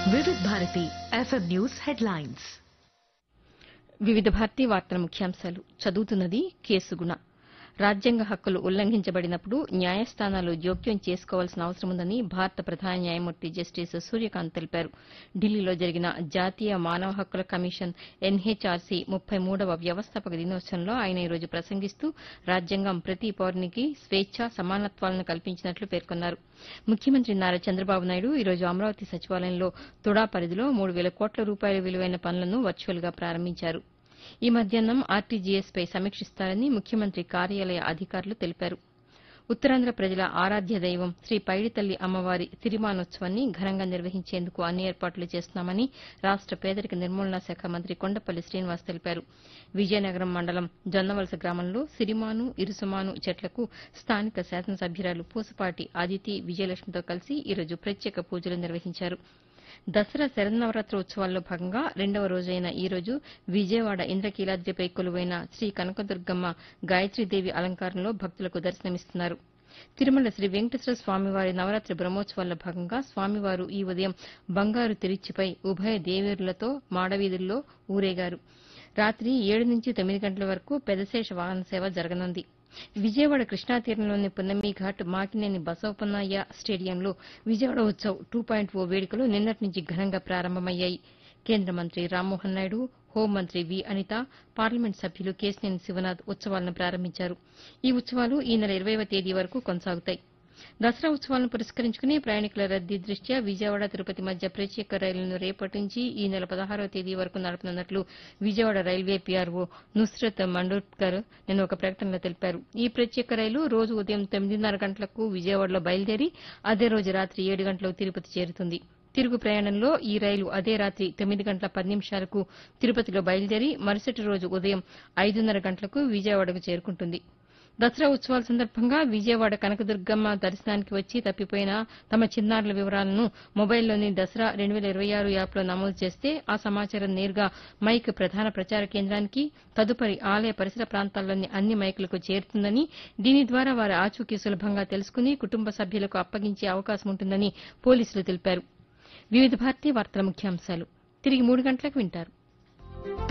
వివిధ Bharati FM news headlines వివిధ భారతీ వార్తల ముఖ్యాంశాలు చదువుతున్నది కేసుగుణ రాజ్యాంగ హక్కులు ఉల్లంఘించబడినప్పుడు న్యాయస్థానాలు జోక్యం చేసుకోవాల్సిన అవసరం ఉందని భారత ప్రధాన న్యాయమూర్తి జస్టిస్ సూర్యకాంత్ తెలిపారు ఢిల్లీలో జరిగిన జాతీయ మానవ హక్కుల కమిషన్ ఎన్హెచ్ఆర్సీ ముప్పై మూడవ వ్యవస్థాపక దినోత్సవంలో ఆయన ఈరోజు ప్రసంగిస్తూ రాజ్యాంగం ప్రతి పౌరునికి స్వేచ్ఛ సమానత్వాలను కల్పించినట్లు పేర్కొన్నారు ముఖ్యమంత్రి నారా చంద్రబాబు నాయుడు ఈరోజు అమరావతి సచివాలయంలో తుడా పరిధిలో మూడు వేల కోట్ల రూపాయల విలువైన పనులను వర్చువల్ గా ప్రారంభించారు ఈ మధ్యాహ్నం ఆర్టీజీఎస్ పై సమీక్షిస్తారని ముఖ్యమంత్రి కార్యాలయ అధికారులు తెలిపారు ఉత్తరాంధ్ర ప్రజల ఆరాధ్య దైవం శ్రీ పైడితల్లి అమ్మవారి సిరిమానోత్సవాన్ని ఘనంగా నిర్వహించేందుకు అన్ని ఏర్పాట్లు చేస్తున్నామని రాష్ట పేదరిక నిర్మూలనా శాఖ మంత్రి కొండపల్లి శ్రీనివాస్ తెలిపారు విజయనగరం మండలం జొన్నవలస గ్రామంలో సిరిమాను ఇరుసుమాను చెట్లకు స్థానిక శాసనసభ్యురాలు పూసపాటి అదితి విజయలక్ష్మితో కలిసి ఈరోజు ప్రత్యేక పూజలు నిర్వహించారు దసరా శరన్నవరాత్రి ఉత్సవాల్లో భాగంగా రెండవ రోజైన ఈ రోజు విజయవాడ ఇంద్రకీలాద్రిపై కొలువైన శ్రీ కనకదుర్గమ్మ గాయత్రీదేవి అలంకారంలో భక్తులకు దర్శనమిస్తున్నారు తిరుమల శ్రీ వెంకటేశ్వర స్వామివారి నవరాత్రి బ్రహ్మోత్సవాల్లో భాగంగా స్వామివారు ఈ ఉదయం బంగారు తిరుచిపై ఉభయ దేవేరులతో మాడవీధుల్లో ఊరేగారు రాత్రి ఏడు నుంచి తొమ్మిది గంటల వరకు పెదశేష వాహన సేవ జరగనుంది విజయవాడ కృష్ణా తీరంలోని పున్నమి ఘాట్ మాకినేని బసవపన్నయ్య స్టేడియంలో Vijayawada Utsav two point O వేడుకలు నిన్నటి నుంచి ఘనంగా ప్రారంభమయ్యాయి కేంద్ర మంత్రి రామ్మోహన్ నాయుడు హోంమంత్రి వి అనిత పార్లమెంట్ సభ్యులు కేశినేని శివనాథ్ ఉత్సవాలను ప్రారంభించారు ఈ ఉత్సవాలు ఈ నెల ఇరవైవ తేదీ వరకు కొనసాగుతాయి దసరా ఉత్సవాలను పురస్కరించుకుని ప్రయాణికుల రద్దీ దృష్ట్యా విజయవాడ తిరుపతి మధ్య ప్రత్యేక రైళ్లను రేపటి నుంచి ఈ నెల పదహారవ తేదీ వరకు నడపనున్నట్లు విజయవాడ రైల్వే పీఆర్ఓ నుస్రత్ మండోత్కర్ నిన్న ఒక ప్రకటనలో తెలిపారు ఈ ప్రత్యేక రైలు రోజు ఉదయం తొమ్మిదిన్నర గంటలకు విజయవాడలో బయలుదేరి అదే రోజు రాత్రి ఏడు గంటలకు తిరుపతి చేరుతుంది తిరుగు ప్రయాణంలో ఈ రైలు అదే రాత్రి తొమ్మిది గంటల పది నిమిషాలకు తిరుపతిలో బయలుదేరి మరుసటి రోజు ఉదయం ఐదున్నర గంటలకు విజయవాడకు చేరుకుంటుంది దసరా ఉత్సవాల సందర్భంగా విజయవాడ కనకదుర్గమ్మ దర్శనానికి వచ్చి తప్పిపోయిన తమ చిన్నారుల వివరాలను మొబైల్లోని దసరా రెండు వేల ఇరవై ఆరు యాప్లో నమోదు చేస్తే ఆ సమాచారం నేరుగా మైక్ ప్రధాన ప్రచార కేంద్రానికి తదుపరి ఆలయ పరిసర ప్రాంతాల్లోని అన్ని మైకులకు చేరుతుందని దీని ద్వారా వారి ఆచూకీ సులభంగా తెలుసుకుని కుటుంబ సభ్యులకు అప్పగించే అవకాశం ఉంటుందని పోలీసులు తెలిపారు వివిధ భారతీయ వార్తల ముఖ్యాంశాలు తిరిగి మూడు గంటలకు వింటారు